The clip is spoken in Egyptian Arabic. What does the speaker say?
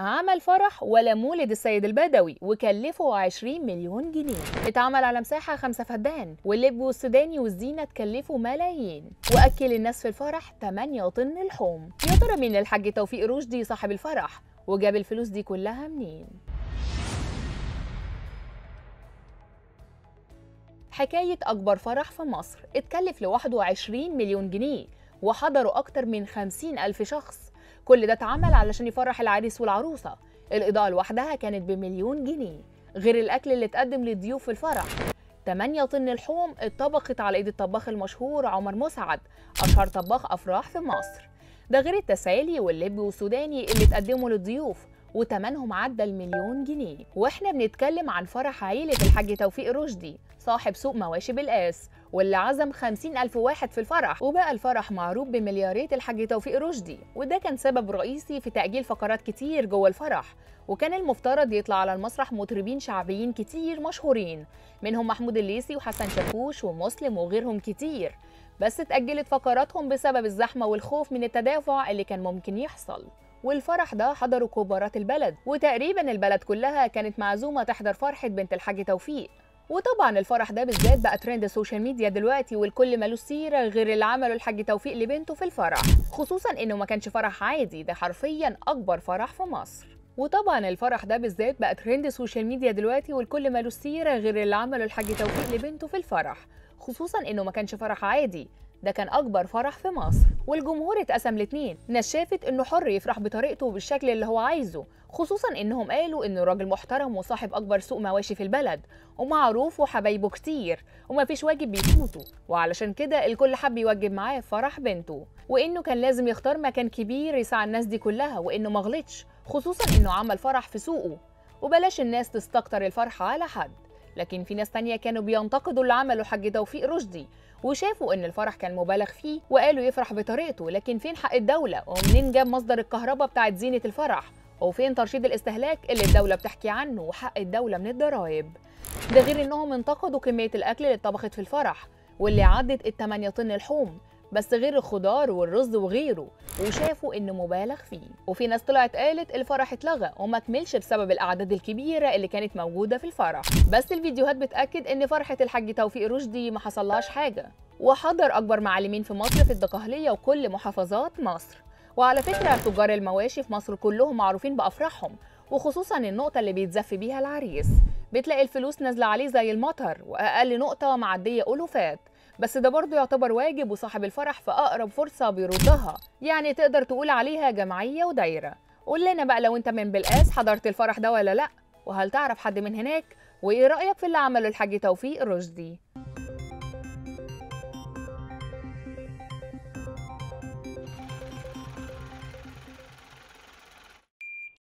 عمل فرح ولا مولد السيد البدوي وكلفه 20 مليون جنيه اتعمل على مساحة خمسة فدان واللب والسوداني والزينة تكلفوا ملايين وأكل الناس في الفرح 8 طن لحوم يا ترى مين الحاج توفيق رشدي صاحب الفرح وجاب الفلوس دي كلها منين حكاية أكبر فرح في مصر اتكلف لوحده 20 مليون جنيه وحضروا أكتر من 50 ألف شخص كل ده اتعمل علشان يفرح العريس والعروسة الإضاءة لوحدها كانت بمليون جنيه غير الأكل اللي اتقدم للضيوف في الفرح 8 طن لحوم اتطبخت على ايد الطباخ المشهور عمر مسعد اشهر طباخ افراح في مصر ده غير التسالي واللب والسوداني اللي اتقدموا للضيوف وتمنهم عدى المليون جنيه واحنا بنتكلم عن فرح عيلة الحاج توفيق رشدي صاحب سوق مواشي بالقاس واللي عزم خمسين ألف واحد في الفرح وبقى الفرح معروف بمليارات الحاج توفيق رشدي وده كان سبب رئيسي في تأجيل فقرات كتير جوه الفرح وكان المفترض يطلع على المسرح مطربين شعبيين كتير مشهورين منهم محمود الليثي وحسن شاكوش ومسلم وغيرهم كتير بس اتأجلت فقراتهم بسبب الزحمة والخوف من التدافع اللي كان ممكن يحصل والفرح ده حضروا كبارات البلد وتقريبا البلد كلها كانت معزومة تحضر فرحة بنت الحاج توفيق وطبعا الفرح ده بالذات بقى ترند السوشيال ميديا دلوقتي والكل مالوش سيره غير اللي عمله الحاج توفيق لبنته في الفرح خصوصا انه ما كانش فرح عادي ده حرفيا اكبر فرح في مصر وطبعا الفرح ده بالذات بقى ترند السوشيال ميديا دلوقتي والكل مالوش سيره غير اللي عمله الحاج توفيق لبنته في الفرح خصوصا انه ما كانش فرح عادي ده كان اكبر فرح في مصر والجمهور اتقسم لاتنين ناس شافت انه حر يفرح بطريقته وبالشكل اللي هو عايزه خصوصا انهم قالوا انه راجل محترم وصاحب اكبر سوق مواشي في البلد ومعروف وحبايبه كتير ومفيش واجب بيفوته وعلشان كده الكل حب يوجب معاه في فرح بنته وانه كان لازم يختار مكان كبير يسع الناس دي كلها وانه مغلطش خصوصا انه عمل فرح في سوقه وبلاش الناس تستكتر الفرحة على حد لكن في ناس تانية كانوا بينتقدوا اللي عمله الحاج توفيق رشدي وشافوا ان الفرح كان مبالغ فيه وقالوا يفرح بطريقته لكن فين حق الدولة ومنين جاب مصدر الكهرباء بتاعت زينة الفرح وفين ترشيد الاستهلاك اللي الدولة بتحكي عنه وحق الدولة من الضرايب ده غير انهم انتقدوا كمية الاكل اللي اتطبخت في الفرح واللي عدت ال 8 طن لحوم بس غير الخضار والرز وغيره وشافوا انه مبالغ فيه وفي ناس طلعت قالت الفرح اتلغى وما كملش بسبب الاعداد الكبيره اللي كانت موجوده في الفرح بس الفيديوهات بتاكد ان فرحه الحاج توفيق رشدي ما حصلهاش حاجه وحضر اكبر معلمين في مصر في الدقهليه وكل محافظات مصر وعلى فكره تجار المواشي في مصر كلهم معروفين بافراحهم وخصوصا النقطه اللي بيتزف بيها العريس بتلاقي الفلوس نازله عليه زي المطر واقل نقطه معديه الوفات بس ده برضه يعتبر واجب وصاحب الفرح في أقرب فرصة بيردها يعني تقدر تقول عليها جمعية ودايرة قول لنا بقى لو انت من بالقاس حضرت الفرح ده ولا لأ وهل تعرف حد من هناك وإيه رأيك في اللي عمله الحاج توفيق رشدي